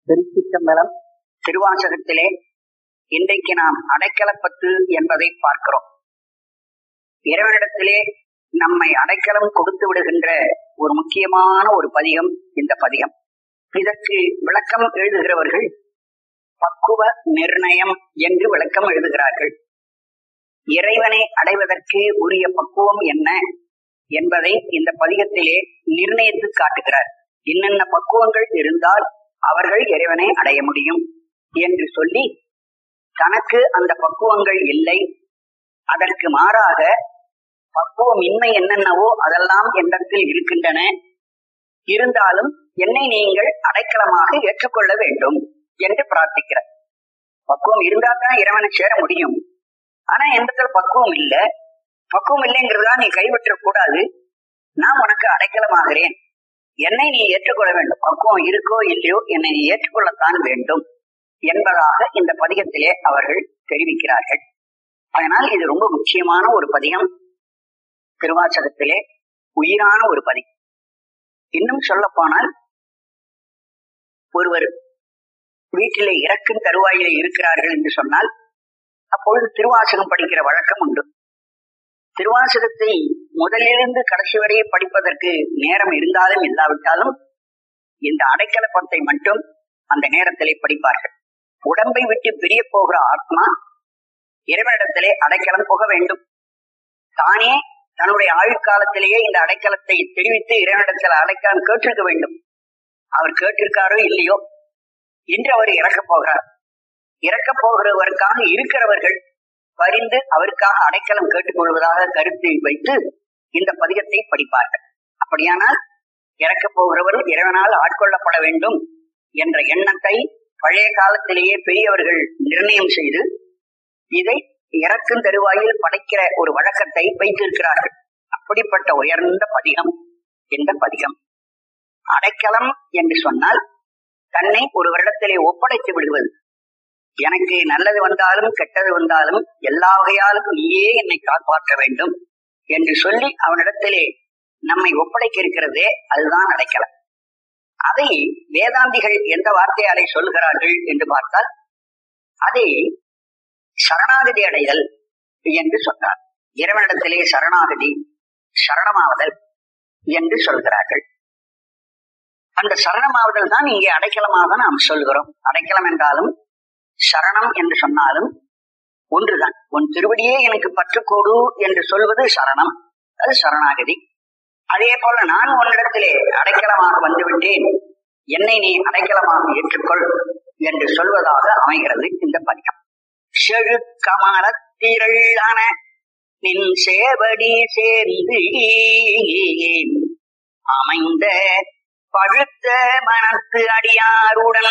திருச்சிற்றம்பலம் திருவாசகத்திலே இன்றைக்கு நாம் அடைக்கலப்பத்து என்பதை பார்க்கிறோம் இறைவனிடத்திலே நம்மை அடைக்கலம் கொடுத்து விடுகின்ற ஒரு முக்கியமான ஒரு பதிகம் இந்த பதிகம் இதற்கு விளக்கம் எழுதுகிறவர்கள் பக்குவ நிர்ணயம் என்று விளக்கம் எழுதுகிறார்கள் இறைவனை அடைவதற்கு உரிய பக்குவம் என்ன என்பதை இந்த பதிகத்திலே நிர்ணயித்து காட்டுகிறார் என்னென்ன பக்குவங்கள் இருந்தால் அவர்கள் இறைவனை அடைய முடியும் என்று சொல்லி தனக்கு அந்த பக்குவங்கள் இல்லை அதற்கு மாறாக பக்குவம் இன்மை என்னென்னவோ அதெல்லாம் என்னிடத்தில் இருக்கின்றன இருந்தாலும் என்னை நீங்கள் அடைக்கலமாக ஏற்றுக்கொள்ள வேண்டும் என்று பிரார்த்திக்கிறார் பக்குவம் இருந்தா தான் இறைவனை சேர முடியும் ஆனா என்னிடத்தில் பக்குவம் இல்ல பக்குவம் இல்லைங்கிறதா நீ கைவிட்டக் கூடாது நான் உனக்கு அடைக்கலமாகிறேன் என்னை நீ ஏற்றுக்கொள்ள வேண்டும் பக்குவம் இருக்கோ இல்லையோ என்னை நீ ஏற்றுக்கொள்ளத்தான் வேண்டும் என்பதாக இந்த பதிகத்திலே அவர்கள் தெரிவிக்கிறார்கள் அதனால் இது ரொம்ப முக்கியமான ஒரு பதிகம் திருவாசகத்திலே உயிரான ஒரு பதிகம் இன்னும் சொல்ல போனால் ஒருவர் வீட்டிலே இறக்கும் தருவாயிலே இருக்கிறார்கள் என்று சொன்னால் அப்பொழுது திருவாசகம் படிக்கிற வழக்கம் உண்டு திருவாசகத்தை முதலிலிருந்து கடைசி வரை படிப்பதற்கு நேரம் இருந்தாலும் இல்லாவிட்டாலும் இந்த அடைக்கலப்பத்தை மட்டும் அந்த நேரத்திலே படிப்பார்கள் உடம்பை விட்டு பிரிய போகிற ஆத்மா இறைவனிடத்திலே அடைக்கலம் போக வேண்டும் தானே தன்னுடைய ஆயுட்காலத்திலேயே இந்த அடைக்கலத்தை தெரிவித்து இறைவனிடத்தில் அடைக்கலம் கேட்டிருக்க வேண்டும் அவர் கேட்டிருக்காரோ இல்லையோ இன்று அவர் இறக்கப் போகிறார் இறக்கப் போகிறவருக்காக இருக்கிறவர்கள் பரிந்து அவருக்காக அடைக்கலம் கேட்டுக்கொள்வதாக கருத்தை வைத்து இந்த பதிகத்தை படிப்பார்கள் அப்படியானால் இறக்கப் போகிறவர் இறைவனால் ஆட்கொள்ளப்பட வேண்டும் என்ற எண்ணத்தை பழைய காலத்திலேயே பெரியவர்கள் நிர்ணயம் செய்து இதை இறக்கும் தருவாயில் படைக்கிற ஒரு வழக்கத்தை வைத்திருக்கிறார்கள் அப்படிப்பட்ட உயர்ந்த பதிகம் இந்த பதிகம் அடைக்கலம் என்று சொன்னால் தன்னை ஒரு வருடத்திலே ஒப்படைத்து விடுவது எனக்கு நல்லது வந்தாலும் கெட்டது வந்தாலும் எல்லா வகையாலும் நீயே என்னை காப்பாற்ற வேண்டும் என்று சொல்லி அவனிடத்திலே நம்மை ஒப்படைக்க இருக்கிறதே அதுதான் அடைக்கலம் அதை வேதாந்திகள் எந்த வார்த்தையாலே சொல்கிறார்கள் என்று பார்த்தால் அதை சரணாகதி அடைதல் என்று சொன்னார் இறைவனிடத்திலே சரணாகதி சரணமாவதல் என்று சொல்கிறார்கள் அந்த சரணமாவதல் தான் இங்கே அடைக்கலமாக நாம் சொல்கிறோம் அடைக்கலம் என்றாலும் சரணம் என்று சொன்னாலும் ஒன்றுதான் உன் திருவடியே எனக்கு பற்றுக்கோடு என்று சொல்வது சரணம் அது சரணாகதி அதே போல நான் உன்னிடத்திலே அடைக்கலமாக வந்துவிட்டேன் என்னை நீ அடைக்கலமாக ஏற்றுக்கொள் என்று சொல்வதாக அமைகிறது இந்த பதிகம் செழுக்கமலத்திரளான நின் சேவடி சேர்ந்து அமைந்த பழுத்த மனத்து அடியாருடன்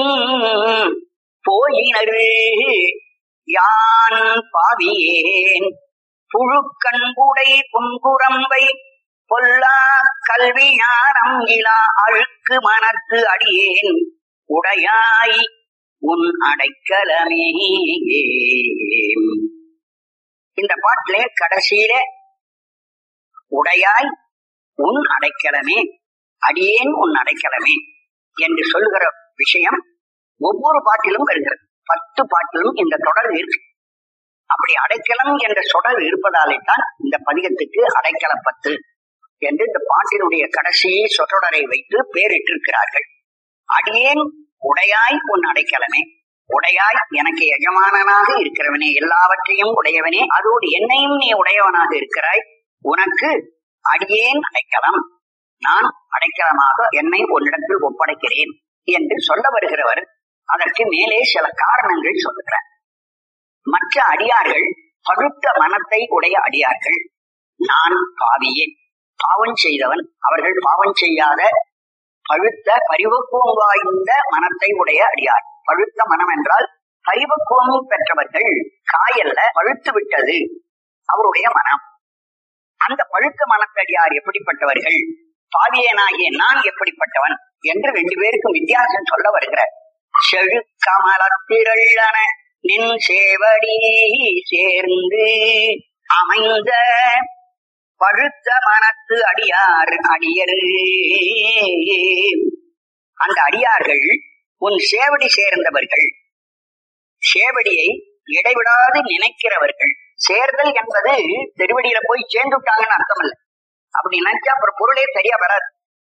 போயினரு யான் பாவியேன் புழுக்கண்புடை புன்புறம்பை பொல்லா கல்வி ஞானம் இலா அழுக்கு மனத்து அடியேன் உடையாய் உன் அடைக்கலமே இந்த பாட்டிலே கடைசியில உடையாய் உன் அடைக்கலமே அடியேன் உன் அடைக்கலமே என்று சொல்கிற விஷயம் ஒவ்வொரு பாட்டிலும் வருகிறது பத்து பாட்டிலும் இந்த தொடர் இருக்கு அப்படி அடைக்கலம் என்ற தொடர் இருப்பதாலே தான் இந்த பதிகத்துக்கு அடைக்கலப்பத்து என்று இந்த பாட்டினுடைய கடைசி சொற்றொடரை வைத்து பேரிட்டிருக்கிறார்கள் அடியேன் உடையாய் உன் அடைக்கலமே உடையாய் எனக்கு எஜமானனாக இருக்கிறவனே எல்லாவற்றையும் உடையவனே அதோடு என்னையும் நீ உடையவனாக இருக்கிறாய் உனக்கு அடியேன் அடைக்கலம் நான் அடைக்கலமாக என்னை உன்னிடத்தில் ஒப்படைக்கிறேன் என்று சொல்ல வருகிறவர் அதற்கு மேலே சில காரணங்கள் சொல்லுகிறார் மற்ற அடியார்கள் பழுத்த மனத்தை உடைய அடியார்கள் நான் பாவியேன் பாவம் செய்தவன் அவர்கள் பாவம் செய்யாத பழுத்த பரிவக்குவம் வாய்ந்த மனத்தை உடைய அடியார் பழுத்த மனம் என்றால் பரிவக்குவம் பெற்றவர்கள் காயல்ல பழுத்து விட்டது அவருடைய மனம் அந்த பழுத்த மனத்தடியார் எப்படிப்பட்டவர்கள் பாவியனாகிய நான் எப்படிப்பட்டவன் என்று ரெண்டு பேருக்கும் வித்தியாசம் சொல்ல வருகிறார் செழு கமலத்திரள்ளன நின் சேவடி சேர்ந்து அமைந்த பழுத்த மனத்து அடியார் அடியர் அந்த அடியார்கள் உன் சேவடி சேர்ந்தவர்கள் சேவடியை இடைவிடாது நினைக்கிறவர்கள் சேர்தல் என்பது திருவடியில போய் சேர்ந்துட்டாங்கன்னு அர்த்தம் இல்ல அப்படி நினைச்சா அப்புறம் பொருளே சரியா வராது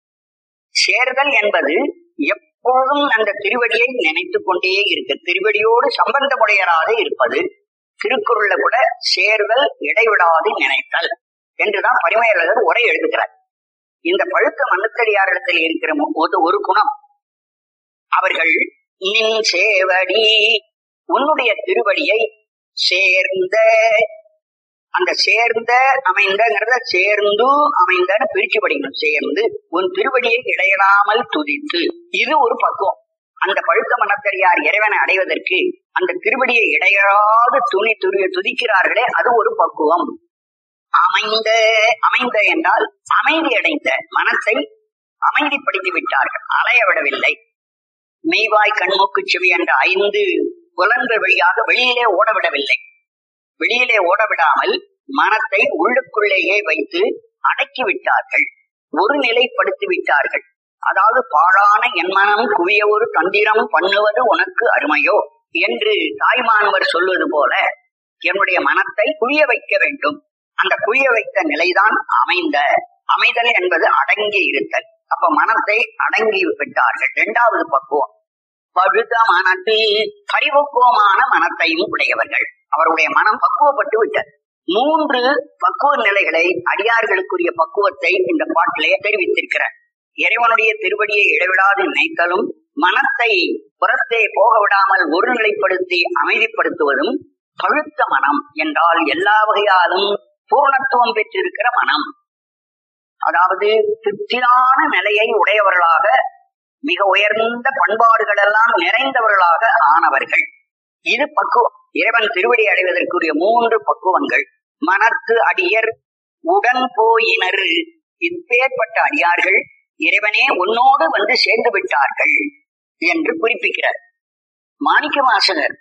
சேர்தல் என்பது எப்பொழுதும் அந்த திருவடியை நினைத்துக் கொண்டே இருக்கு திருவடியோடு சம்பந்தமுடையராக இருப்பது திருக்குறள்ல கூட சேர்தல் இடைவிடாது நினைத்தல் என்றுதான் பரிமையாளர் உரை எழுதுகிறார் இந்த பழுத்த மண்ணுத்தடியாரிடத்தில் இருக்கிற ஒரு ஒரு குணம் அவர்கள் நின் சேவடி உன்னுடைய திருவடியை சேர்ந்த அந்த சேர்ந்த அமைந்தங்கிறத சேர்ந்து அமைந்தன்னு பிரிச்சு படிக்கணும் சேர்ந்து உன் திருவடியை இடையிடாமல் துதித்து இது ஒரு பக்குவம் அந்த பழுத்த மனத்தடியார் இறைவனை அடைவதற்கு அந்த திருவடியை இடையறாது துணி துரிய துதிக்கிறார்களே அது ஒரு பக்குவம் அமைந்த அமைந்த என்றால் அமைதி அடைந்த மனத்தை அமைதிப்படுத்தி விட்டார்கள் அலைய விடவில்லை மெய்வாய் கண்மூக்கு செவி என்ற ஐந்து புலன்கள் வழியாக வெளியிலே ஓடவிடவில்லை வெளியிலே ஓடவிடாமல் மனத்தை உள்ளுக்குள்ளேயே வைத்து அடக்கி விட்டார்கள் ஒரு நிலைப்படுத்தி விட்டார்கள் அதாவது பாழான என் மனம் குவிய ஒரு தந்திரம் பண்ணுவது உனக்கு அருமையோ என்று தாய்மானவர் சொல்வது போல என்னுடைய மனத்தை குவிய வைக்க வேண்டும் அந்த குவிய வைத்த நிலைதான் அமைந்த அமைதல் என்பது அடங்கி இருத்தல் அப்ப மனத்தை அடங்கி விட்டார்கள் இரண்டாவது பக்குவம் பழுத மனத்து பரிபக்குவமான மனத்தையும் உடையவர்கள் அவருடைய மனம் பக்குவப்பட்டு விட்டது மூன்று பக்குவ நிலைகளை அடியார்களுக்குரிய பக்குவத்தை இந்த பாட்டிலே தெரிவித்திருக்கிறார் இறைவனுடைய திருவடியை இடைவிடாது நினைத்தலும் மனத்தை புறத்தே போக விடாமல் ஒருநிலைப்படுத்தி அமைதிப்படுத்துவதும் பழுத்த மனம் என்றால் எல்லா வகையாலும் பூர்ணத்துவம் பெற்றிருக்கிற மனம் அதாவது திருப்தியான நிலையை உடையவர்களாக மிக உயர்ந்த பண்பாடுகள் எல்லாம் நிறைந்தவர்களாக ஆனவர்கள் இது பக்குவம் இறைவன் திருவடி அடைவதற்குரிய மூன்று பக்குவங்கள் மனத்து அடியர் உடன் போயினர் இப்பேற்பட்ட அடியார்கள் இறைவனே உன்னோடு வந்து சேர்ந்து விட்டார்கள் என்று குறிப்பிக்கிறார் மாணிக்க வாசகர்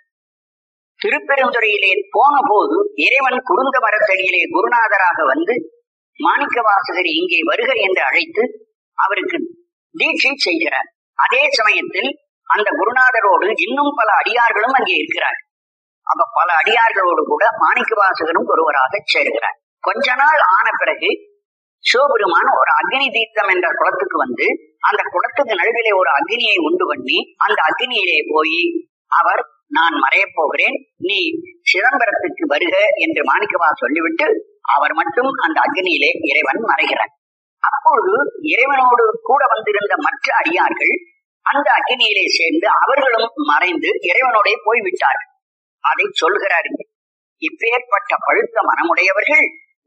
திருப்பெருந்துறையிலே போன போது இறைவன் குருந்த மரத்தடியிலே குருநாதராக வந்து மாணிக்க வாசகர் இங்கே வருக என்று அழைத்து அவருக்கு தீட்சை செய்கிறார் அதே சமயத்தில் அந்த குருநாதரோடு இன்னும் பல அடியார்களும் அங்கே இருக்கிறார் அப்ப பல அடியார்களோடு கூட மாணிக்க வாசகரும் ஒருவராக சேர்கிறார் கொஞ்ச நாள் ஆன பிறகு சிவபெருமான் ஒரு அக்னி தீர்த்தம் என்ற குளத்துக்கு வந்து அந்த குளத்துக்கு நடுவிலே ஒரு அக்னியை உண்டு பண்ணி அந்த அக்னியிலே போய் அவர் நான் மறையப் போகிறேன் நீ சிதம்பரத்துக்கு வருக என்று மாணிக்கவா சொல்லிவிட்டு அவர் மட்டும் அந்த அக்னியிலே இறைவன் மறைகிறார் அப்பொழுது இறைவனோடு கூட வந்திருந்த மற்ற அடியார்கள் அந்த அக்னியிலே சேர்ந்து அவர்களும் மறைந்து இறைவனோட போய்விட்டார்கள் அதை சொல்கிறார் இப்பேற்பட்ட பழுத்த மனமுடையவர்கள்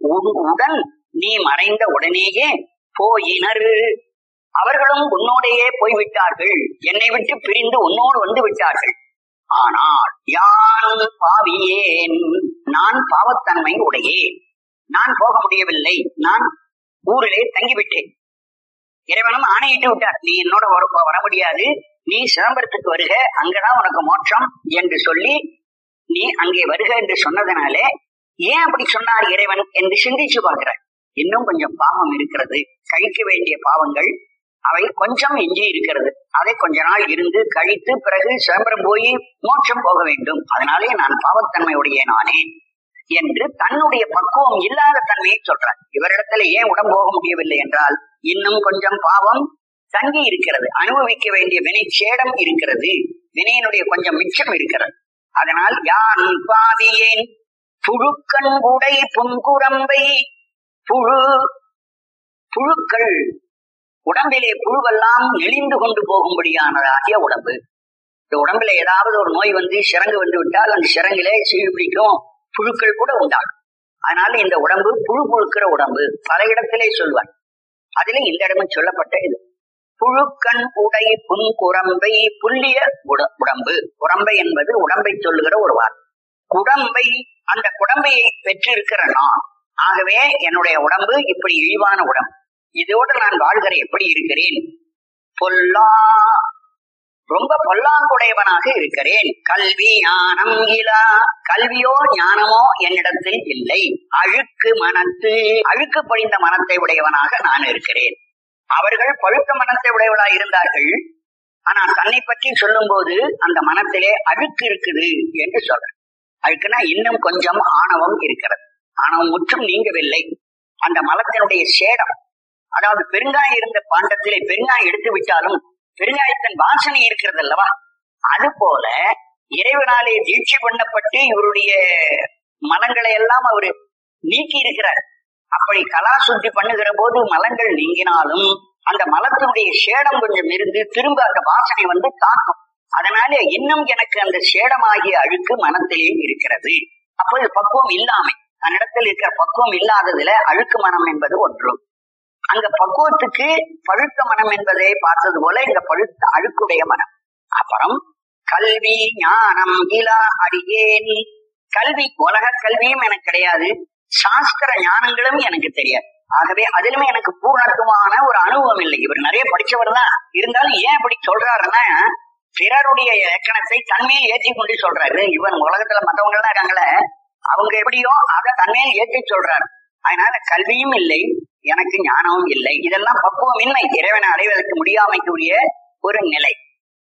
உடன் நீ மறைந்த உடனேயே போயினர் அவர்களும் உன்னோடையே போய்விட்டார்கள் என்னை விட்டு பிரிந்து உன்னோடு வந்து விட்டார்கள் ஆனால் யான் பாவியேன் நான் பாவத்தன்மை உடையேன் நான் போக முடியவில்லை நான் ஊரிலே தங்கிவிட்டேன் இறைவனும் ஆணையிட்டு விட்டார் நீ என்னோட வர முடியாது நீ சிதம்பரத்துக்கு வருக அங்கதான் உனக்கு மோட்சம் என்று சொல்லி நீ அங்கே வருக என்று சொன்னதனாலே ஏன் அப்படி சொன்னார் இறைவன் என்று சிந்திச்சு பார்க்கிறார் இன்னும் கொஞ்சம் பாவம் இருக்கிறது கழிக்க வேண்டிய பாவங்கள் அவை கொஞ்சம் எஞ்சி இருக்கிறது அதை கொஞ்ச நாள் இருந்து கழித்து பிறகு சிதம்பரம் போய் மோட்சம் போக வேண்டும் அதனாலே நான் பாவத்தன்மையுடைய நானே என்று தன்னுடைய பக்குவம் இல்லாத தன்மையை சொல்றார் இவரிடத்துல ஏன் உடம்பு போக முடியவில்லை என்றால் இன்னும் கொஞ்சம் பாவம் தங்கி இருக்கிறது அனுபவிக்க வேண்டிய வினை சேடம் இருக்கிறது வினையினுடைய கொஞ்சம் மிச்சம் இருக்கிறது அதனால் யான் பாவியேன் புழுக்கண் உடை புன்குரம்பை புழு புழுக்கள் உடம்பிலே புழுவெல்லாம் நெளிந்து கொண்டு போகும்படியானதாகிய உடம்பு இந்த உடம்புல ஏதாவது ஒரு நோய் வந்து சிறங்கு வந்து விட்டால் அந்த சிறங்கிலே சீழ் பிடிக்கும் புழுக்கள் கூட உண்டாகும் அதனால இந்த உடம்பு புழு புழுக்கிற உடம்பு பல இடத்திலே சொல்வார் அதுல இந்த இடமும் சொல்லப்பட்ட இது புழுக்கண் உடை புன் குரம்பை புள்ளிய உடம்பு குரம்பை என்பது உடம்பை சொல்லுகிற ஒரு வார்த்தை குடம்பை அந்த குடம்பையை பெற்றிருக்கிற நான் ஆகவே என்னுடைய உடம்பு இப்படி இழிவான உடம்பு இதோடு நான் வாழ்கிற எப்படி இருக்கிறேன் பொல்லா ரொம்ப பொல்லாங்குடையவனாக இருக்கிறேன் கல்வி ஞானம் இலா கல்வியோ ஞானமோ என்னிடத்தில் இல்லை அழுக்கு மனத்து அழுக்கு படிந்த மனத்தை உடையவனாக நான் இருக்கிறேன் அவர்கள் பழுத்த மனத்தை உடையவளா இருந்தார்கள் ஆனா தன்னை பற்றி சொல்லும் போது அந்த மனத்திலே அழுக்கு இருக்குது என்று சொல்ற அழுக்குனா இன்னும் கொஞ்சம் ஆணவம் இருக்கிறது ஆணவம் முற்றும் நீங்கவில்லை அந்த மலத்தினுடைய சேடம் அதாவது பெருங்காயம் இருந்த பாண்டத்திலே பெருங்காயம் எடுத்து விட்டாலும் பெருங்காயத்தின் வாசனை இருக்கிறது அல்லவா அது போல இறைவனாலே தீட்சை பண்ணப்பட்டு இவருடைய மலங்களை எல்லாம் அவரு நீக்கி இருக்கிறார் அப்படி கலா சுத்தி பண்ணுகிற போது மலங்கள் நீங்கினாலும் அந்த மலத்தினுடைய சேடம் கொஞ்சம் இருந்து திரும்ப அந்த வாசனை வந்து காக்கும் அதனால இன்னும் எனக்கு அந்த சேடமாகிய அழுக்கு மனத்திலே இருக்கிறது அப்போது பக்குவம் இல்லாமை தன்னிடத்தில் இருக்கிற பக்குவம் இல்லாததுல அழுக்கு மனம் என்பது ஒன்று அங்க பக்குவத்துக்கு பழுத்த மனம் என்பதை பார்த்தது போல இந்த பழுத்த அழுக்குடைய மனம் அப்புறம் கல்வி ஞானம் இலா அடியேன் கல்வி உலக கல்வியும் எனக்கு கிடையாது சாஸ்திர ஞானங்களும் எனக்கு தெரியாது ஆகவே அதிலுமே எனக்கு பூர்ணத்துவமான ஒரு அனுபவம் இல்லை இவர் நிறைய படிச்சவர் தான் இருந்தாலும் ஏன் அப்படி சொல்றாருன்னா பிறருடைய இலக்கணத்தை தன்மையில் ஏற்றி கொண்டு சொல்றாரு இவன் உலகத்துல மத்தவங்க எல்லாம் இருக்காங்களே அவங்க எப்படியோ அதை தன்மையில் ஏற்றி சொல்றாரு அதனால கல்வியும் இல்லை எனக்கு ஞானமும் இல்லை இதெல்லாம் பக்குவமின்மை இறைவனை அடைவதற்கு முடியாமைக்குரிய ஒரு நிலை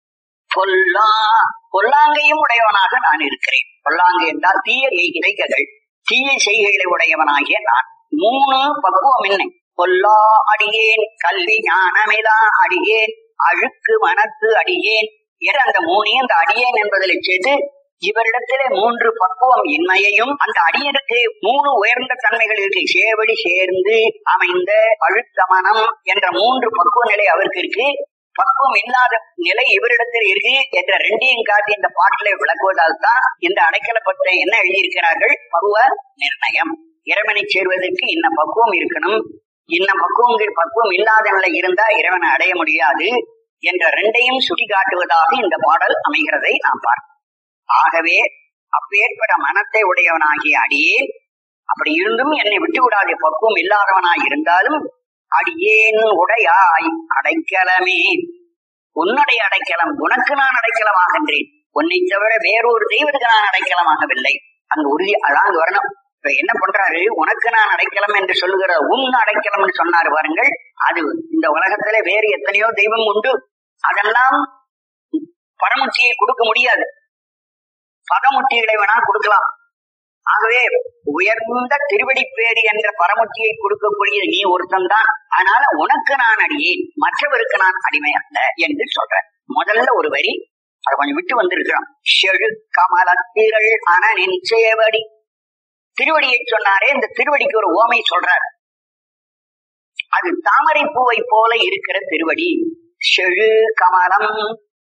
பொல்லா பொல்லாங்கையும் உடையவனாக நான் இருக்கிறேன் பொல்லாங்கு என்றால் தீய இறைகள் தீய செய்கைகளை உடையவனாகிய நான் மூணு பக்குவமின்மை பொல்லா அடியேன் கல்வி ஞானமிலா அடியேன் அழுக்கு மனத்து அடியேன் என அந்த மூணையும் அந்த அடியேன் என்பதில் சேர்த்து இவரிடத்திலே மூன்று பக்குவம் இன்மையையும் அந்த அடியனுக்கு மூணு உயர்ந்த தன்மைகள் இருக்கு சேவடி சேர்ந்து அமைந்த பழுத்தமனம் என்ற மூன்று பக்குவ நிலை அவருக்கு இருக்கு பக்குவம் இல்லாத நிலை இவரிடத்தில் இருக்கு என்ற ரெண்டையும் காட்டி இந்த பாட்டிலே விளக்குவதால் தான் இந்த அடைக்கலப்பத்தை என்ன எழுதியிருக்கிறார்கள் பருவ நிர்ணயம் இறைவனை சேர்வதற்கு இன்ன பக்குவம் இருக்கணும் இன்ன பக்குவம் பக்குவம் இல்லாத நிலை இருந்தா இறைவனை அடைய முடியாது என்ற ரெண்டையும் சுட்டி காட்டுவதாக இந்த பாடல் அமைகிறதை நாம் பார்க்கிறோம் ஆகவே அப்பேற்பட்ட மனத்தை உடையவனாகிய அடியேன் அப்படி இருந்தும் என்னை விட்டு விடாத பக்குவம் இல்லாதவனாய் இருந்தாலும் அடியேன் உடையாய் அடைக்கலமே உன்னுடைய அடைக்கலம் உனக்கு நான் அடைக்கலமாகின்றேன் உன்னை தவிர வேறொரு தெய்வத்துக்கு நான் அடைக்கலமாகவில்லை அங்க உறுதி அதான் வரணும் இப்ப என்ன பண்றாரு உனக்கு நான் அடைக்கலம் என்று சொல்லுகிற உன் அடைக்கலம்னு சொன்னாரு பாருங்கள் அது இந்த உலகத்துல வேறு எத்தனையோ தெய்வம் உண்டு அதெல்லாம் பரமுச்சியை கொடுக்க முடியாது பதமுத்திகளை வேணா கொடுக்கலாம் ஆகவே உயர்ந்த திருவடி பேரு என்ற பரமுத்தியை கொடுக்கக்கூடிய நீ ஒருத்தன் தான் அதனால உனக்கு நான் அடியேன் மற்றவருக்கு நான் அடிமை அல்ல என்று சொல்ற முதல்ல ஒரு வரி அதை கொஞ்சம் விட்டு வந்திருக்கிறோம் செழு கமலத்திரள் அனனின் சேவடி திருவடியை சொன்னாரே இந்த திருவடிக்கு ஒரு ஓமை சொல்றார் அது தாமரை பூவை போல இருக்கிற திருவடி செழு கமலம்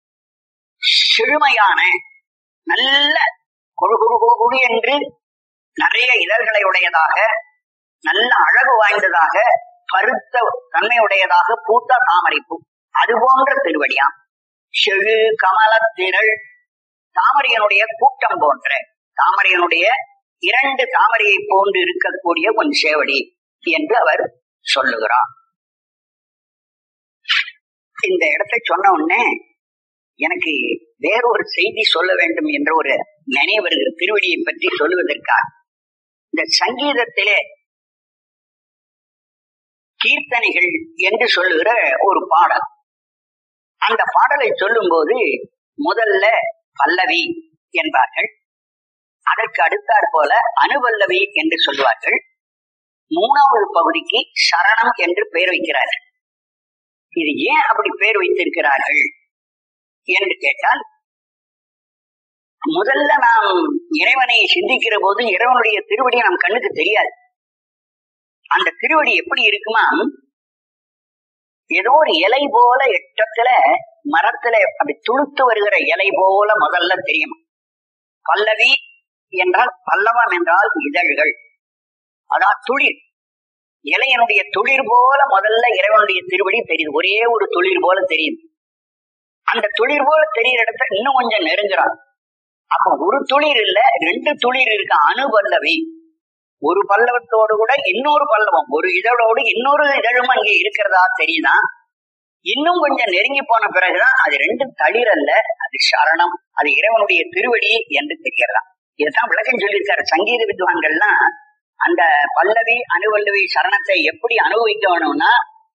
செழுமையான நல்ல குழு குழு குழு குழு என்று நிறைய இதழ்களை உடையதாக நல்ல அழகு வாய்ந்ததாக பருத்த தன்மையுடையதாக பூத்த தாமரை பூ அது போன்ற திருவடியாம் செழு கமலத்திரள் தாமரையனுடைய கூட்டம் போன்ற தாமரையனுடைய இரண்டு தாமரையை போன்று இருக்கக்கூடிய உன் சேவடி என்று அவர் சொல்லுகிறார் இந்த இடத்தை சொன்ன உடனே எனக்கு வேறொரு செய்தி சொல்ல வேண்டும் என்ற ஒரு நினைவு வருகிற திருவடியை பற்றி சொல்லுவதற்காக இந்த சங்கீதத்திலே கீர்த்தனைகள் என்று சொல்லுகிற ஒரு பாடல் அந்த பாடலை சொல்லும் போது முதல்ல பல்லவி என்பார்கள் அதற்கு அடுத்தாற் போல அனுபல்லவி என்று சொல்லுவார்கள் மூணாவது பகுதிக்கு சரணம் என்று பெயர் வைக்கிறார்கள் இது ஏன் அப்படி பெயர் வைத்திருக்கிறார்கள் என்று கேட்டால் முதல்ல நாம் இறைவனை சிந்திக்கிற போது இறைவனுடைய திருவடி நம் கண்ணுக்கு தெரியாது அந்த திருவடி எப்படி இருக்குமா ஏதோ ஒரு இலை போல எட்டத்துல மரத்துல அப்படி துளுத்து வருகிற இலை போல முதல்ல தெரியும் பல்லவி என்றால் பல்லவம் என்றால் இதழ்கள் அதான் துளிர் இலையனுடைய துளிர் போல முதல்ல இறைவனுடைய திருவடி தெரியுது ஒரே ஒரு துளிர் போல தெரியுது அந்த துளிர் போல தெரியுற இடத்துல இன்னும் கொஞ்சம் நெருங்குறான் அப்ப ஒரு துளிர் இல்ல ரெண்டு துளிர் இருக்கு அணுபல்லவி ஒரு பல்லவத்தோடு கூட இன்னொரு பல்லவம் ஒரு இதழோடு இன்னொரு இதழும் அங்கே இருக்கிறதா தெரியுதான் இன்னும் கொஞ்சம் நெருங்கி போன பிறகுதான் அது ரெண்டு தளிர் அல்ல அது சரணம் அது இறைவனுடைய திருவடி என்று தெரியறதா இதுதான் விளக்கம் சொல்லியிருக்காரு சங்கீத வித்வான்கள்லாம் அந்த பல்லவி அணுவல்லவி சரணத்தை எப்படி அனுபவிக்க வேணும்னா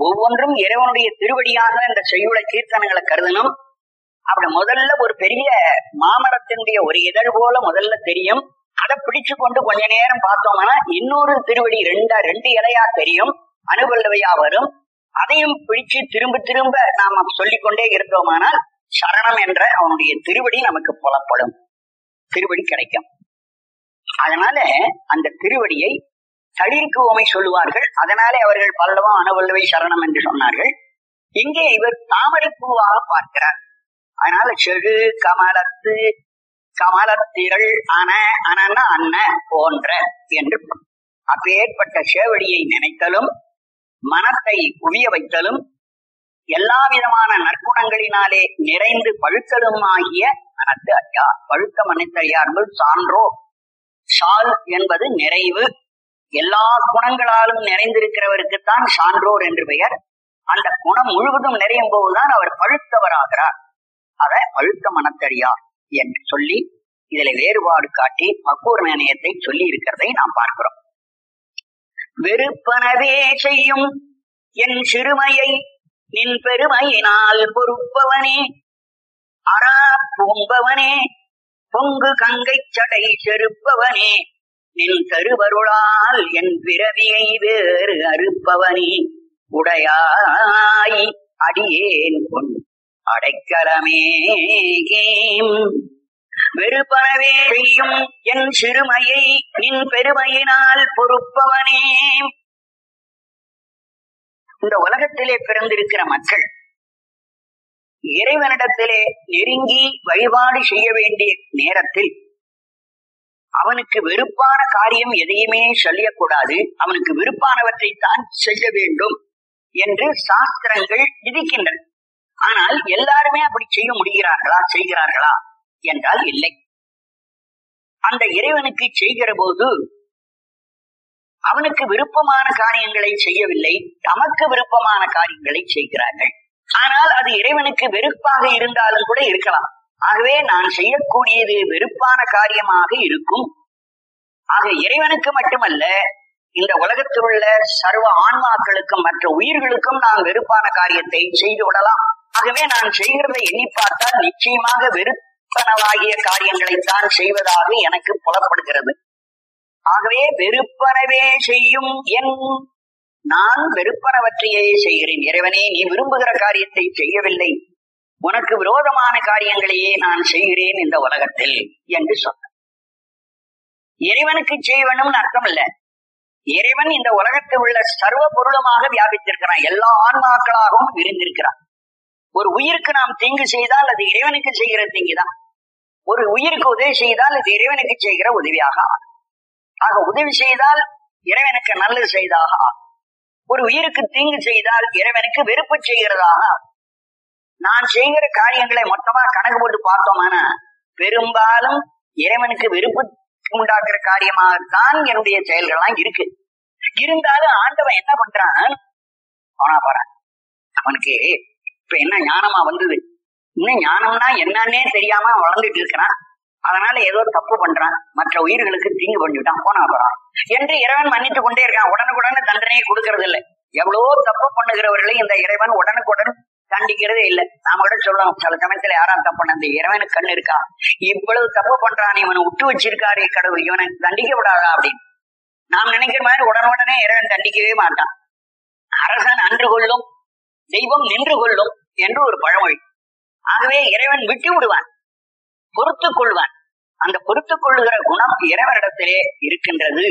ஒவ்வொன்றும் இறைவனுடைய திருவடியாக இந்த செய்யுளை கீர்த்தனங்களை கருதணும் அப்படி முதல்ல ஒரு பெரிய மாமரத்தினுடைய ஒரு இதழ் போல முதல்ல தெரியும் அதை பிடிச்சு கொண்டு கொஞ்ச நேரம் பார்த்தோம்னா இன்னொரு திருவடி ரெண்டா ரெண்டு இலையா தெரியும் அனுபல்லவையா வரும் அதையும் பிடிச்சு திரும்ப திரும்ப நாம சொல்லிக்கொண்டே இருந்தோமானால் சரணம் என்ற அவனுடைய திருவடி நமக்கு புலப்படும் திருவடி கிடைக்கும் அதனால அந்த திருவடியை தளிருக்கு உமை சொல்லுவார்கள் அதனாலே அவர்கள் பல்லவம் அணுவல்லவை சரணம் என்று சொன்னார்கள் இங்கே இவர் தாமரை பூவாக பார்க்கிறார் அதனால செழு கமலத்து கமலத்திரள் அன அனன அன்ன போன்ற என்று அப்பேற்பட்ட சேவடியை நினைத்தலும் மனத்தை குவிய வைத்தலும் எல்லா விதமான நற்குணங்களினாலே நிறைந்து பழுத்தலும் ஆகிய மனத்து ஐயா பழுத்த மனத்தறியா என்பது சான்றோ சால் என்பது நிறைவு எல்லா குணங்களாலும் நிறைந்திருக்கிறவருக்குத்தான் சான்றோர் என்று பெயர் அந்த குணம் முழுவதும் நிறையும் போதுதான் அவர் பழுத்தவராகிறார் அத பழுத்த மனத்தறியார் என்று சொல்லி இதுல வேறுபாடு காட்டி பக்கூர் நிர்ணயத்தை சொல்லி இருக்கிறதை நாம் பார்க்கிறோம் வெறுப்பனவே செய்யும் என் சிறுமையை நின் பெருமையினால் பொறுப்பவனே அரா பூம்பவனே பொங்கு கங்கை சடை செருப்பவனே நின் தருவருளால் என் பிறவியை வேறு அறுப்பவனே உடையாய் அடியேன் பொன் அடைக்கலமே வெறுப்பனவே செய்யும் என் சிறுமையை நின் பெருமையினால் பொறுப்பவனே இந்த உலகத்திலே பிறந்திருக்கிற மக்கள் இறைவனிடத்திலே நெருங்கி வழிபாடு செய்ய வேண்டிய நேரத்தில் அவனுக்கு வெறுப்பான காரியம் எதையுமே சொல்லக்கூடாது அவனுக்கு விருப்பானவற்றை தான் செய்ய வேண்டும் என்று சாஸ்திரங்கள் விதிக்கின்றன ஆனால் எல்லாருமே அப்படி செய்ய முடிகிறார்களா செய்கிறார்களா என்றால் இல்லை அந்த இறைவனுக்கு செய்கிற போது அவனுக்கு விருப்பமான காரியங்களை செய்யவில்லை தமக்கு விருப்பமான காரியங்களை செய்கிறார்கள் ஆனால் அது இறைவனுக்கு வெறுப்பாக இருந்தாலும் கூட இருக்கலாம் ஆகவே நான் செய்யக்கூடியது வெறுப்பான காரியமாக இருக்கும் ஆக இறைவனுக்கு மட்டுமல்ல இந்த உலகத்தில் உள்ள சர்வ ஆன்மாக்களுக்கும் மற்ற உயிர்களுக்கும் நான் வெறுப்பான காரியத்தை செய்து விடலாம் ஆகவே நான் செய்கிறதை எண்ணி பார்த்தால் நிச்சயமாக வெறுப்பனவாகிய காரியங்களைத்தான் செய்வதாக எனக்கு புலப்படுகிறது ஆகவே வெறுப்பனவே செய்யும் என் நான் வெறுப்பனவற்றையே செய்கிறேன் இறைவனே நீ விரும்புகிற காரியத்தை செய்யவில்லை உனக்கு விரோதமான காரியங்களையே நான் செய்கிறேன் இந்த உலகத்தில் என்று சொன்ன இறைவனுக்கு செய்வனும் அர்த்தம் இல்ல இறைவன் இந்த உலகத்தில் உள்ள சர்வ பொருளுமாக வியாபித்திருக்கிறான் எல்லா ஆன்மாக்களாகவும் விரிந்திருக்கிறான் ஒரு உயிருக்கு நாம் தீங்கு செய்தால் அது இறைவனுக்கு செய்கிற தீங்குதான் ஒரு உயிருக்கு உதவி செய்தால் அது இறைவனுக்கு செய்கிற உதவியாக ஆகும். ஆக உதவி செய்தால் இறைவனுக்கு நல்லது செய்தாக ஆகும். ஒரு உயிருக்கு தீங்கு செய்தால் இறைவனுக்கு வெறுப்பு செய்கிறதாக ஆகும். நான் செய்கிற காரியங்களை மொத்தமா கணக்கு போட்டு பார்த்தோம்னா பெரும்பாலும் இறைவனுக்கு வெறுப்பு உண்டாக்குற காரியமாகத்தான் என்னுடைய செயல்கள்லாம் இருக்கு இருந்தாலும் ஆண்டவன் என்ன பண்றான் அவனா பாரு அவனுக்கு இப்ப என்ன ஞானமா வந்தது இன்னும் ஞானம்னா என்னன்னே தெரியாம அவன் வளர்ந்துட்டு இருக்கிறான் அதனால ஏதோ தப்பு பண்றான் மற்ற உயிர்களுக்கு தீங்கு பண்ணிவிட்டான் போனா போறான் என்று இறைவன் மன்னித்து கொண்டே இருக்கான் உடனுக்குடனே தண்டனையை கொடுக்கறது இல்லை எவ்வளவோ தப்பு பண்ணுகிறவர்களை இந்த இறைவன் உடனுக்குடன் தண்டிக்கிறதே இல்லை நாம கூட சொல்லலாம் சில சமயத்துல யாராம் தப்பு பண்ண இந்த இறைவனுக்கு கண்ணு இருக்கா இவ்வளவு தப்பு பண்றான் இவனை விட்டு வச்சிருக்காரே கடவுள் இவனை தண்டிக்க விடாதா அப்படின்னு நாம் நினைக்கிற மாதிரி உடனுடனே இறைவன் தண்டிக்கவே மாட்டான் அரசன் அன்று கொள்ளும் தெய்வம் நின்று கொள்ளும் என்று ஒரு பழமொழி ஆகவே இறைவன் விட்டு விடுவான் பொறுத்துக் கொள்வான் அந்த பொறுத்துக் கொள்ளுகிற குணம் இறைவனிடத்திலே இருக்கின்றது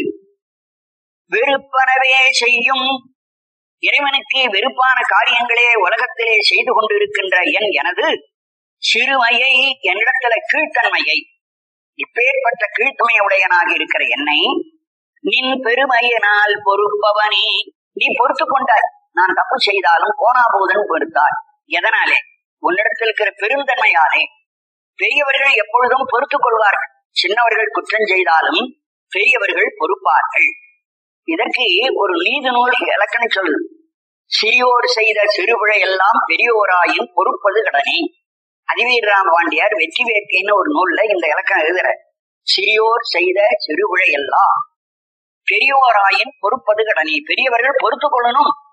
வெறுப்பனவே செய்யும் இறைவனுக்கு வெறுப்பான காரியங்களே உலகத்திலே செய்து கொண்டிருக்கின்ற என் எனது சிறுமையை என்னிடத்துல கீழ்த்தன்மையை இப்பேற்பட்ட கீழ்த்தமையுடையனாக இருக்கிற என்னை நின் பெருமையினால் பொறுப்பவனே நீ பொறுத்து கொண்டாய் நான் தப்பு செய்தாலும் கோணாபூதன் பொறுத்தாய் எதனாலே உன்னிடத்தில் இருக்கிற பெருந்தன்மையாலே பெரியவர்கள் எப்பொழுதும் பொறுத்துக் கொள்வார்கள் சின்னவர்கள் குற்றம் செய்தாலும் பெரியவர்கள் பொறுப்பார்கள் இதற்கு ஒரு நீதி நூல் இலக்கணம் சொல்லுது சிறியோர் செய்த சிறுபிழை எல்லாம் பெரியோராயும் பொறுப்பது கடனே அதிவீரராம பாண்டியார் வெற்றி வேட்கைன்னு ஒரு நூல்ல இந்த இலக்கணம் எழுதுற சிறியோர் செய்த சிறுபிழை எல்லாம் பெரியோராயின் பொறுப்பது கடனே பெரியவர்கள் பொறுத்து கொள்ளணும்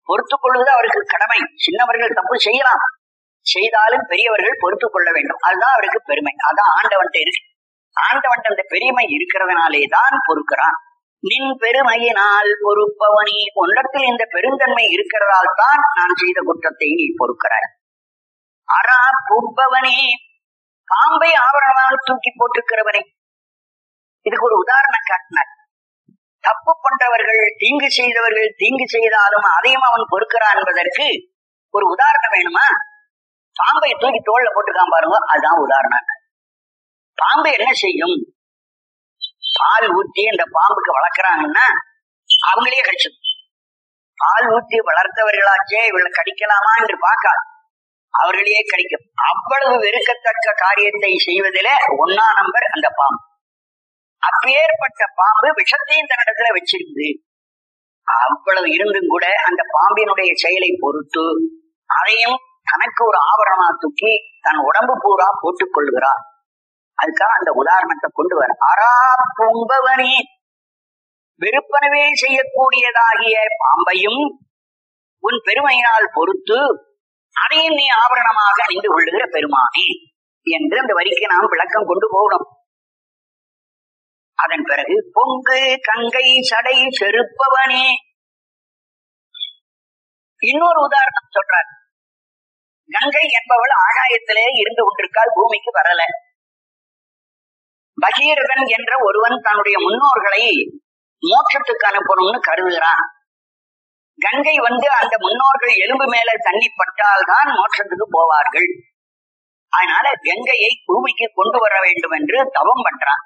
பொறுத்துக் கொள்வது அவருக்கு கடமை சின்னவர்கள் தப்பு செய்யலாம் செய்தாலும் பெரியவர்கள் பொறுத்துக் கொள்ள வேண்டும் அதுதான் அவருக்கு பெருமை அதான் ஆண்டவன்ட்ட இருக்கு ஆண்டவன் அந்த பெருமை இருக்கிறதுனாலே தான் பொறுக்கிறான் நின் பெருமையினால் பொறுப்பவனி உன்னிடத்தில் இந்த பெருந்தன்மை இருக்கிறதால் தான் நான் செய்த குற்றத்தை நீ பொறுக்கிறாய் அரா புப்பவனே பாம்பை ஆவரணமாக தூக்கி போட்டிருக்கிறவனே இதுக்கு ஒரு உதாரணம் காட்டினார் தப்பு பண்றவர்கள் தீங்கு செய்தவர்கள் தீங்கு செய்தாலும் அதையும் அவன் பொறுக்கிறான் என்பதற்கு ஒரு உதாரணம் வேணுமா பாம்பை தூக்கி தோல்ல போட்டுக்கான் பாருங்க அதுதான் உதாரணம் பாம்பு என்ன செய்யும் பால் ஊத்தி அந்த பாம்புக்கு வளர்க்கறாங்கன்னா அவங்களே கடிச்சு பால் ஊத்தி வளர்த்தவர்களாச்சே இவளை கடிக்கலாமா என்று பார்க்காது அவர்களையே கடிக்கும் அவ்வளவு வெறுக்கத்தக்க காரியத்தை செய்வதில ஒன்னா நம்பர் அந்த பாம்பு அப்பேற்பட்ட பாம்பு விஷத்தையும் தன்னிடத்துல வச்சிருக்குது அவ்வளவு இருந்தும் கூட அந்த பாம்பினுடைய செயலை பொறுத்து அதையும் தனக்கு ஒரு ஆபரணமா தூக்கி தன் உடம்பு பூரா போட்டுக் கொள்கிறார் அதுக்காக அந்த உதாரணத்தை கொண்டு வர அரா பொம்பவனே விருப்பனவே செய்யக்கூடியதாகிய பாம்பையும் உன் பெருமையினால் பொறுத்து அதையும் நீ ஆபரணமாக அணிந்து கொள்ளுகிற பெருமானே என்று அந்த வரிக்கு நாம் விளக்கம் கொண்டு போகணும் அதன் பிறகு பொங்கு கங்கை சடை செருப்பவனே இன்னொரு உதாரணம் சொல்றார் கங்கை என்பவள் ஆகாயத்திலே இருந்து கொண்டிருக்கால் பூமிக்கு வரல பகீரதன் என்ற ஒருவன் தன்னுடைய முன்னோர்களை மோட்சத்துக்கு அனுப்பணும்னு கருதுகிறான் கங்கை வந்து அந்த முன்னோர்கள் எலும்பு மேல தண்ணி பட்டால் தான் மோட்சத்துக்கு போவார்கள் அதனால கங்கையை பூமிக்கு கொண்டு வர வேண்டும் என்று தவம் பண்றான்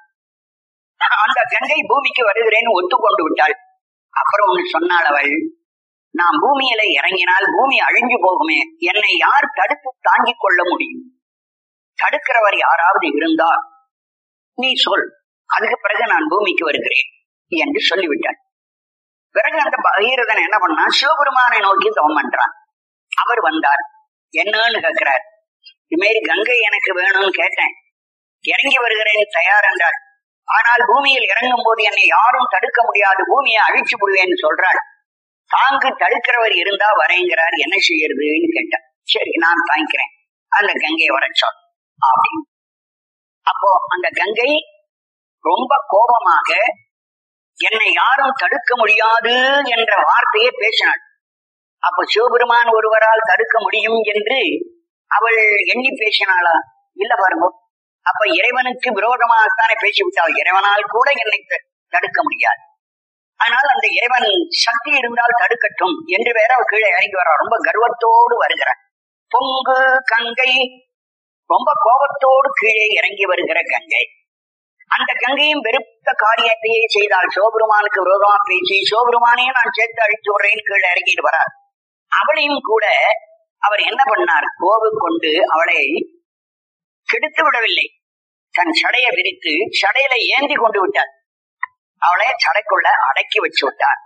அந்த கங்கை பூமிக்கு வருகிறேன்னு ஒத்துக்கொண்டு விட்டாள் அப்புறம் ஒண்ணு சொன்னாள் அவள் நான் பூமியில இறங்கினால் பூமி அழிஞ்சு போகுமே என்னை யார் தடுத்து தாங்கிக் கொள்ள முடியும் தடுக்கிறவர் யாராவது இருந்தால் நீ சொல் அதுக்கு பிறகு நான் பூமிக்கு வருகிறேன் என்று சொல்லிவிட்டாள் பிறகு அந்த பகீரதன் என்ன பண்ணா சிவபெருமானை நோக்கி தவம் பண்றான் அவர் வந்தார் என்னன்னு கேட்கிறார் இதுமாரி கங்கை எனக்கு வேணும்னு கேட்டேன் இறங்கி வருகிறேன் தயார் என்றார் ஆனால் பூமியில் இறங்கும் போது என்னை யாரும் தடுக்க முடியாது பூமியை அழிச்சு விடுவேன்னு சொல்றாள் தாங்கு தடுக்கிறவர் இருந்தா வரேங்கிறார் என்ன செய்யறதுன்னு கேட்டார் சரி நான் தாங்கிக்கிறேன் அந்த கங்கையை வர சொல் அப்படின்னு அப்போ அந்த கங்கை ரொம்ப கோபமாக என்னை யாரும் தடுக்க முடியாது என்ற வார்த்தையை பேசினாள் அப்ப சிவபெருமான் ஒருவரால் தடுக்க முடியும் என்று அவள் எண்ணி பேசினாளா இல்ல பாருங்க அப்ப இறைவனுக்கு விரோதமாகத்தானே பேசிவிட்டாள் இறைவனால் கூட என்னை த- தடுக்க முடியாது ஆனால் அந்த இறைவன் சக்தி இருந்தால் தடுக்கட்டும் என்று வேற அவ கீழே இறங்கி வரா ரொம்ப கர்வத்தோடு வருகிறார் பொங்கு கங்கை ரொம்ப கோபத்தோடு கீழே இறங்கி வருகிற கங்கை அந்த கங்கையும் வெறுத்த காரியத்தையே செய்தால் சிவபெருமானுக்கு விரோதமா பேசி சிவபெருமானையும் நான் சேர்த்து அழித்து விடுறேன்னு கீழே இறங்கிட்டு வரார் அவளையும் கூட அவர் என்ன பண்ணார் கோபு கொண்டு அவளை கெடுத்து விடவில்லை தன் சடையை விரித்து சடையில ஏந்தி கொண்டு விட்டார் அவளை சடைக்குள்ள அடக்கி வச்சு விட்டார்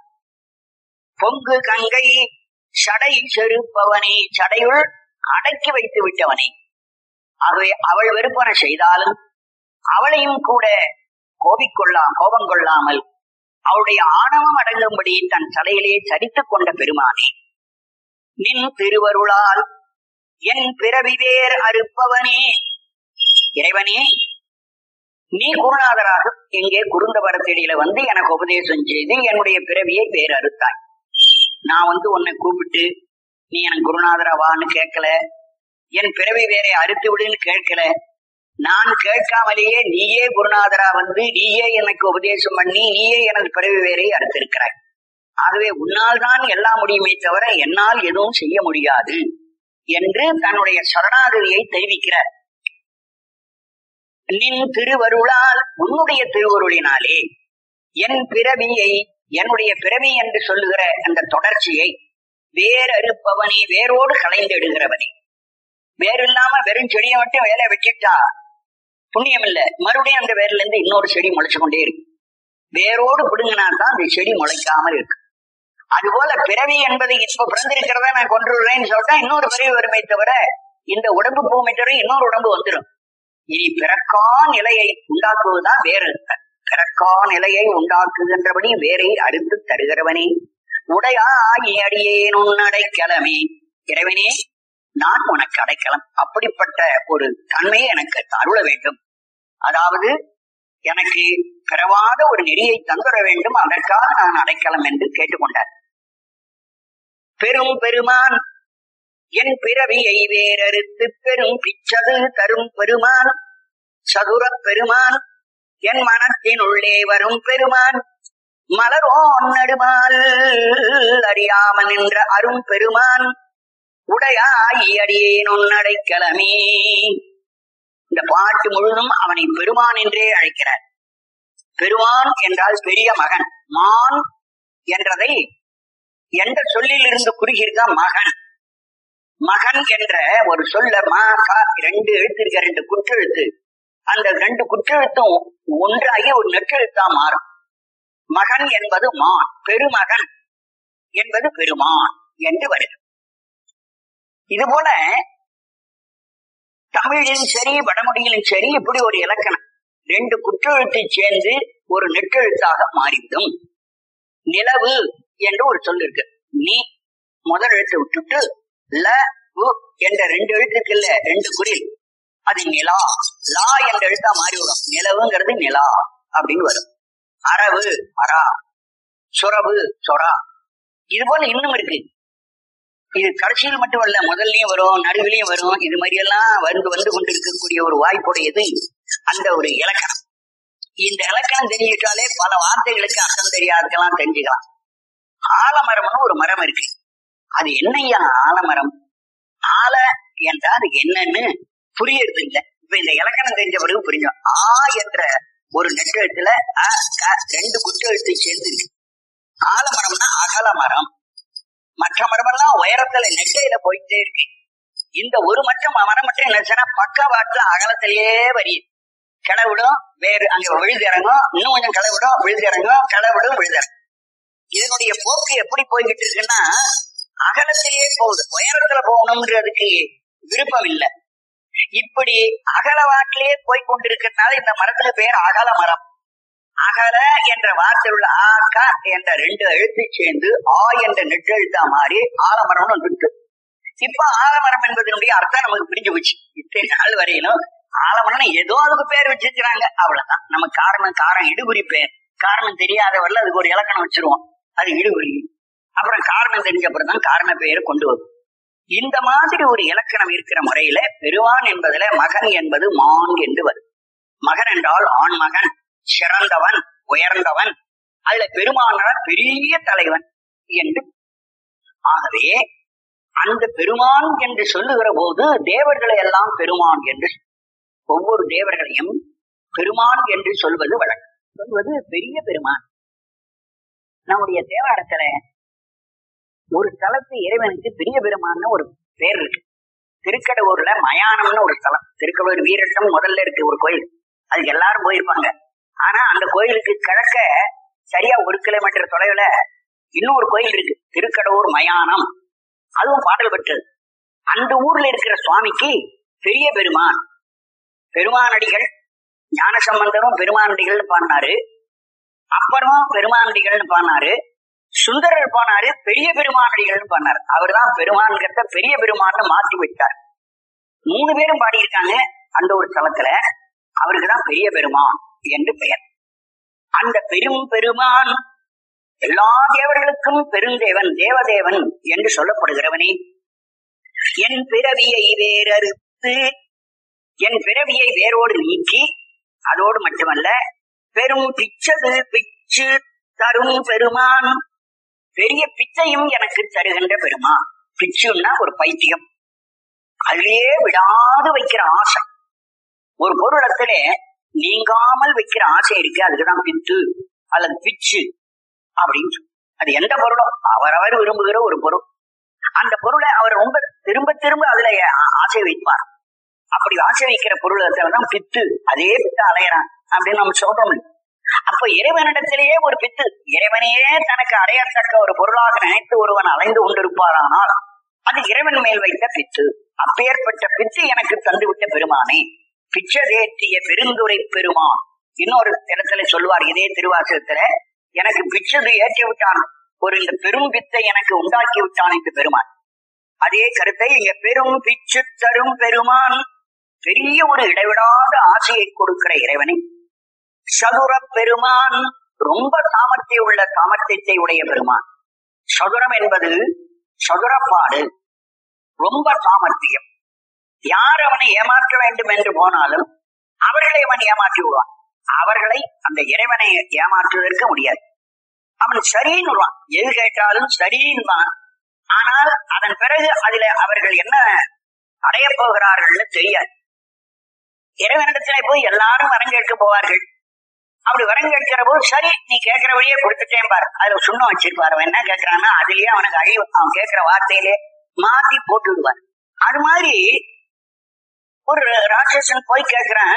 பொங்கு கங்கை சடை செருப்பவனே சடையுள் அடக்கி வைத்து விட்டவனே ஆகவே அவள் வெறுப்பன செய்தாலும் அவளையும் கூட கோபிக்கொள்ளா கோபம் கொள்ளாமல் அவளுடைய ஆணவம் அடங்கும்படி தன் தலையிலே சரித்துக் கொண்ட பெருமானே நின் திருவருளால் என் பிறவி வேர் அறுப்பவனே இறைவனே நீ குருநாதராக இங்கே குருந்தவரத்தடியில வந்து எனக்கு உபதேசம் செய்து என்னுடைய பிறவியை வேறு அறுத்தாய் நான் வந்து உன்னை கூப்பிட்டு நீ எனக்கு குருநாதரா வான்னு கேட்கல என் பிறவி வேற அறுத்து விடுன்னு கேட்கல நான் கேட்காமலேயே நீயே குருநாதரா வந்து நீயே எனக்கு உபதேசம் பண்ணி நீயே எனது பிறவி வேரை அறுத்திருக்கிறாய் ஆகவே உன்னால் தான் எல்லாம் முடியுமே தவிர என்னால் எதுவும் செய்ய முடியாது என்று தன்னுடைய சரணாகதியை தெரிவிக்கிறார் நின் திருவருளால் உன்னுடைய திருவருளினாலே என் பிறவியை என்னுடைய பிறவி என்று சொல்லுகிற அந்த தொடர்ச்சியை வேறறுப்பவனே வேரோடு களைந்தெடுகிறவனே வேர் இல்லாம வெறும் செடியை மட்டும் வேலை வச்சுட்டா புண்ணியம் இல்ல மறுபடியும் அந்த வேர்ல இருந்து இன்னொரு செடி முளைச்சு கொண்டே இருக்கு வேரோடு பிடுங்கினா தான் அந்த செடி முளைக்காமல் இருக்கு அதுபோல பிறவி என்பது இப்ப பிறந்திருக்கிறத நான் கொண்டுடுறேன்னு சொல்லிட்டா இன்னொரு பிறவி வருமே தவிர இந்த உடம்பு பூமை தவிர இன்னொரு உடம்பு வந்துடும் இனி பிறக்கா நிலையை உண்டாக்குவதுதான் வேறு பிறக்கா நிலையை உண்டாக்குகின்றபடி வேரை அறுத்து தருகிறவனே உடையாய் அடியேன் உன் அடைக்கலமே இறைவனே நான் உனக்கு அடைக்கலம் அப்படிப்பட்ட ஒரு தன்மையை எனக்கு அருள வேண்டும் அதாவது எனக்கு பிறவாத ஒரு நெறியை தந்துட வேண்டும் அதற்காக நான் அடைக்கலம் என்று கேட்டுக்கொண்டார் பெரும் பெருமான் என் பிறவியை வேறறுத்து பெரும் பிச்சது தரும் பெருமான் சதுர பெருமான் என் மனத்தினுள்ளே வரும் பெருமான் மலரோன் நடுமால் அறியாமல் நின்ற அரும் பெருமான் உடையாய் அடியேன் உன்னடைக்கலமே இந்த பாட்டு முழுதும் அவனை பெருமான் என்றே அழைக்கிறார் பெருமான் என்றால் பெரிய மகன் மான் என்றதை எந்த சொல்லில் இருந்து குறுகியிருக்கா மகன் மகன் என்ற ஒரு சொல்ல மா கா ரெண்டு எழுத்து இருக்க ரெண்டு குற்றெழுத்து அந்த ரெண்டு குற்றெழுத்தும் ஒன்றாகி ஒரு நெற்றெழுத்தா மாறும் மகன் என்பது மான் பெருமகன் என்பது பெருமான் என்று வருகிறது இதுபோல தமிழிலும் சரி வடமொழியிலும் சரி இப்படி ஒரு இலக்கணம் ரெண்டு குற்றெழுத்தை சேர்ந்து ஒரு நெற்றெழுத்தாக மாறிவிடும் நிலவு என்று ஒரு சொல் இருக்கு நீ முதல் எழுத்தை விட்டுட்டு ல உ என்ற ரெண்டு எழுத்துக்கு இல்ல ரெண்டு குறில் அது நிலா லா என்ற எழுத்தா மாறிவிடும் நிலவுங்கிறது நிலா அப்படின்னு வரும் அரவு அரா சுரவு சொரா இது போல இன்னும் இருக்கு இது கடைசியில் மட்டுமல்ல முதல்லயும் வரும் நடுவிலையும் வரும் இது மாதிரி எல்லாம் வந்து வந்து கொண்டிருக்கக்கூடிய ஒரு வாய்ப்புடையது அந்த ஒரு இலக்கணம் இந்த இலக்கணம் தெரிஞ்சுட்டாலே பல வார்த்தைகளுக்கு அர்த்தம் தெரியாதுக்கெல்லாம் தெரிஞ்சுக்கலாம் ஆலமரம்னு ஒரு மரம் இருக்கு அது என்னையா ஆலமரம் ஆல என்றால் அது என்னன்னு புரியறது இல்ல இப்ப இந்த இலக்கணம் தெரிஞ்ச பிறகு புரியும் ஆ என்ற ஒரு நெட்டெழுத்துல அ, க, ரெண்டு குற்ற எழுத்து சேர்ந்து இருக்கு ஆலமரம்னா அகல மரம் மற்ற மரமெல்லாம் உயரத்துல நெட்டையில போயிட்டே இருக்கு இந்த ஒரு மட்டும் மரம் மட்டும் என்னச்சுன்னா பக்கவாட்டுல அகலத்திலேயே வரியுது கிளை விடும் வேறு அங்க விழுது இறங்கும் இன்னும் கொஞ்சம் கிளை விடும் விழுது இறங்கும் கிளை விடும் விழுது இறங்கும் இதனுடைய போக்கு எப்படி போய்கிட்டு இருக்குன்னா அகலத்திலேயே போகுது உயரத்துல போகணும்ன்றதுக்கு விருப்பம் இல்லை இப்படி அகலவாட்டிலேயே போய் கொண்டிருக்கிறதுனால இந்த மரத்துக்கு பேர் அகல மரம் அகல என்ற வார்த்தையில் உள்ள ஆ க என்ற ரெண்டு எழுத்து சேர்ந்து ஆ என்ற நெட்டெழுத்தா மாறி ஆலமரம்னு வந்துட்டு இப்ப ஆலமரம் என்பதனுடைய அர்த்தம் நமக்கு பிரிஞ்சு போச்சு இத்தனை நாள் வரையிலும் ஆலமரம்னு ஏதோ அதுக்கு பேர் வச்சிருக்கிறாங்க அவ்வளவுதான் நம்ம காரணம் காரம் இடுகுறி பேர் காரணம் தெரியாதவர்ல அதுக்கு ஒரு இலக்கணம் வச்சிருவோம் அது இடுகுறி அப்புறம் காரணம் தெரிஞ்ச அப்புறம் தான் காரண பெயரை கொண்டு வரும் இந்த மாதிரி ஒரு இலக்கணம் இருக்கிற முறையில பெருவான் என்பதுல மகன் என்பது மான் என்று வரும் மகன் என்றால் ஆண் மகன் சிறந்தவன் உயர்ந்தவன் அதுல பெருமானார் பெரிய தலைவன் என்று ஆகவே அந்த பெருமான் என்று சொல்லுகிற போது தேவர்களை எல்லாம் பெருமான் என்று ஒவ்வொரு தேவர்களையும் பெருமான் என்று சொல்வது வழக்கம் சொல்வது பெரிய பெருமான் நம்முடைய தேவாரத்துல ஒரு தலத்து இறைவனுக்கு பெரிய பெருமான்னு ஒரு பேர் இருக்கு திருக்கடவுர்ல மயானம்னு ஒரு ஸ்தலம் திருக்கடவுர் வீரட்டம் முதல்ல இருக்கு ஒரு கோயில் அதுக்கு எல்லாரும் போயிருப்பாங்க ஆனா அந்த கோயிலுக்கு கிழக்க சரியா ஒரு கிலோமீட்டர் தொலைவுல இன்னொரு கோயில் இருக்கு திருக்கடவுர் மயானம் அதுவும் பாடல் பெற்றது அந்த ஊர்ல இருக்கிற சுவாமிக்கு பெரிய பெருமான் பெருமானடிகள் ஞானசம்பந்தரும் பெருமானடிகள்னு பாடினாரு அப்புறம் பெருமானடிகள்னு பாடினாரு சுந்தரர் போனாரு பெரிய பெருமானடிகள்னு பண்ணார் அவர் தான் பெருமான்கிறத பெரிய பெருமான்னு மாற்றி விட்டார் மூணு பேரும் பாடியிருக்காங்க அந்த ஒரு தலத்துல அவருக்கு தான் பெரிய பெருமான் என்று பெயர் அந்த பெரும் பெருமான் எல்லா தேவர்களுக்கும் பெருந்தேவன் தேவதேவன் என்று சொல்லப்படுகிறவனே என் பிறவியை வேறறுத்து என் பிறவியை வேரோடு நீக்கி அதோடு மட்டுமல்ல பெரும் பிச்சது பிச்சு தரும் பெருமான் பெரிய பிச்சையும் எனக்கு தருகின்ற பெருமான் பிச்சுன்னா ஒரு பைத்தியம் அதிலேயே விடாது வைக்கிற ஆசை ஒரு பொருளத்திலே நீங்காமல் வைக்கிற ஆசை இருக்கு அதுக்குதான் பித்து அல்லது பிச்சு அப்படின்னு சொல்லு. அது எந்த பொருளோ அவரவர் விரும்புகிற ஒரு பொருள் அந்த பொருளை அவர் ரொம்ப திரும்ப திரும்ப அதுல ஆ- ஆசை வைப்பார் அப்படி ஆசை வைக்கிற பொருளை தான் பித்து அதே பித்து அலையறான் அப்படின்னு நம்ம சொல்றோம் அப்ப இறைவனிடத்திலேயே ஒரு பித்து இறைவனையே தனக்கு அடையத்தக்க ஒரு பொருளாக நினைத்து ஒருவன் அலைந்து கொண்டிருப்பாரானால் அது இறைவன் மேல் வைத்த பித்து அப்பேற்பட்ட பித்து எனக்கு தந்துவிட்ட பெருமானே பிச்சதேற்றிய பெருந்துரை பெருமான் இன்னொரு இடத்துல சொல்லுவார் இதே திருவாசகத்துல எனக்கு பிச்சது ஏற்றி விட்டான் ஒரு இந்த பெரும் வித்தை எனக்கு உண்டாக்கி விட்டான் இந்த பெருமான் அதே கருத்தை இங்க பெரும் பிச்சு தரும் பெருமான் பெரிய ஒரு இடைவிடாத ஆசையை கொடுக்கிற இறைவனை சதுர பெருமான் ரொம்ப சாமர்த்தியம் உள்ள சாமர்த்தியத்தை உடைய பெருமான் சதுரம் என்பது சதுரப்பாடு ரொம்ப சாமர்த்தியம் யார் அவனை ஏமாற்ற வேண்டும் என்று போனாலும் அவர்களை அவன் ஏமாற்றி விடுவான் அவர்களை அந்த இறைவனை ஏமாற்றுவதற்கு முடியாது அவன் சரின்னு எது கேட்டாலும் சரின்பான் ஆனால் அதன் பிறகு அதில அவர்கள் என்ன அடைய போகிறார்கள்னு தெரியாது இறைவனிடத்திலே போய் எல்லாரும் வரம் கேட்க போவார்கள் அப்படி வரம் கேட்கிற போது சரி நீ கேட்கிற வழியே கொடுத்துட்டேன் பாரு அதுல சுண்ணம் வச்சிருப்பாரு அவன் என்ன கேட்கிறான்னா அதுலயே அவனுக்கு அழிவு அவன் கேட்கிற வார்த்தையிலே மாத்தி போட்டு விடுவார் அது மாதிரி ஒரு ராட்சசன் போய் கேட்கிறான்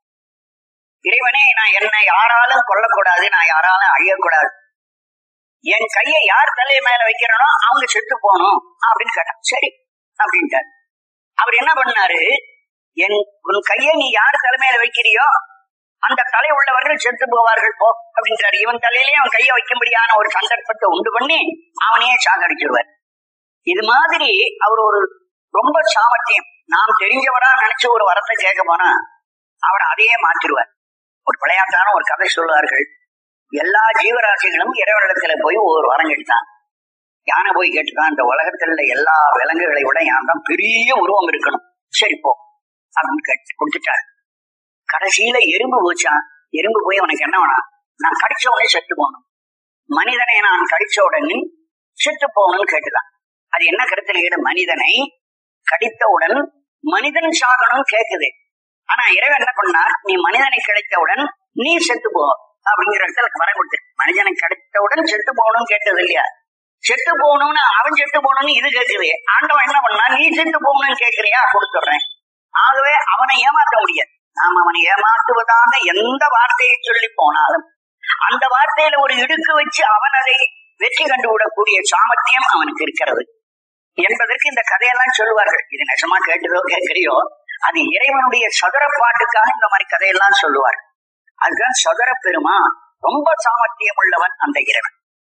இறைவனே நான் என்னை யாராலும் கொல்லக்கூடாது நான் யாராலும் அழியக்கூடாது என் கையை யார் தலை மேல வைக்கிறனோ அவங்க செத்து போகணும் அப்படின்னு கேட்டான் சரி அப்படின்ட்டார் அவர் என்ன பண்ணாரு என் உன் கையை நீ யார் தலைமையில வைக்கிறியோ அந்த தலை உள்ளவர்கள் செத்து போவார்கள் போ அப்படின்றாரு இவன் தலையிலேயே அவன் கையை வைக்கும்படியான ஒரு சந்தர்ப்பத்தை உண்டு பண்ணி அவனையே சாகடிச்சிருவார் இது மாதிரி அவர் ஒரு ரொம்ப சாமர்த்தியம் நாம் தெரிஞ்சவரா நினைச்சு ஒரு வரத்தை கேட்க போனா அவர் அதையே மாற்றிடுவார் ஒரு விளையாட்டான ஒரு கதை சொல்லுவார்கள் எல்லா ஜீவராசிகளும் இறைவனிடத்துல போய் ஒரு வரம் கேட்டான் யானை போய் கேட்டுதான் இந்த உலகத்தில் உள்ள எல்லா விலங்குகளை விட யான் தான் பெரிய உருவம் இருக்கணும் சரி போ அப்படின்னு கேட்டு கொடுத்துட்டாரு கடைசியில எறும்பு போச்சான் எறும்பு போய் அவனுக்கு என்ன வேணாம் நான் கடிச்ச உடனே செத்து போகணும் மனிதனை நான் கடிச்ச உடனே செத்து போகணும்னு கேட்டுதான் அது என்ன கருத்துல மனிதனை கடித்தவுடன் மனிதன் சாகணும்னு கேக்குது ஆனா இறைவன் என்ன பண்ணார் நீ மனிதனை கிடைத்தவுடன் நீ செத்து போ அப்படிங்கிற இடத்துல வரம் கொடுத்து மனிதனை கிடைத்தவுடன் செத்து போகணும்னு கேட்டது இல்லையா செத்து போகணும்னு அவன் செத்து போகணும்னு இது கேட்குது ஆண்டவன் என்ன பண்ணா நீ செத்து போகணும்னு கேட்கிறியா கொடுத்துடுறேன் ஆகவே அவனை ஏமாற்ற முடியாது நாம் அவனை ஏமாற்றுவதாக எந்த வார்த்தையை சொல்லி போனாலும் அந்த வார்த்தையில ஒரு இடுக்கு வச்சு அவன் அதை வெற்றி கண்டு விடக்கூடிய சாமர்த்தியம் அவனுக்கு இருக்கிறது என்பதற்கு இந்த கதையெல்லாம் சொல்லுவார்கள் இது நிஜமா கேட்டுதோ கேட்கிறியோ அது இறைவனுடைய சதுர பாட்டுக்காக இந்த மாதிரி கதையெல்லாம் சொல்லுவார் அதுதான் சதுர பெருமா ரொம்ப சாமர்த்தியம் உள்ளவன் அந்த இறைவன்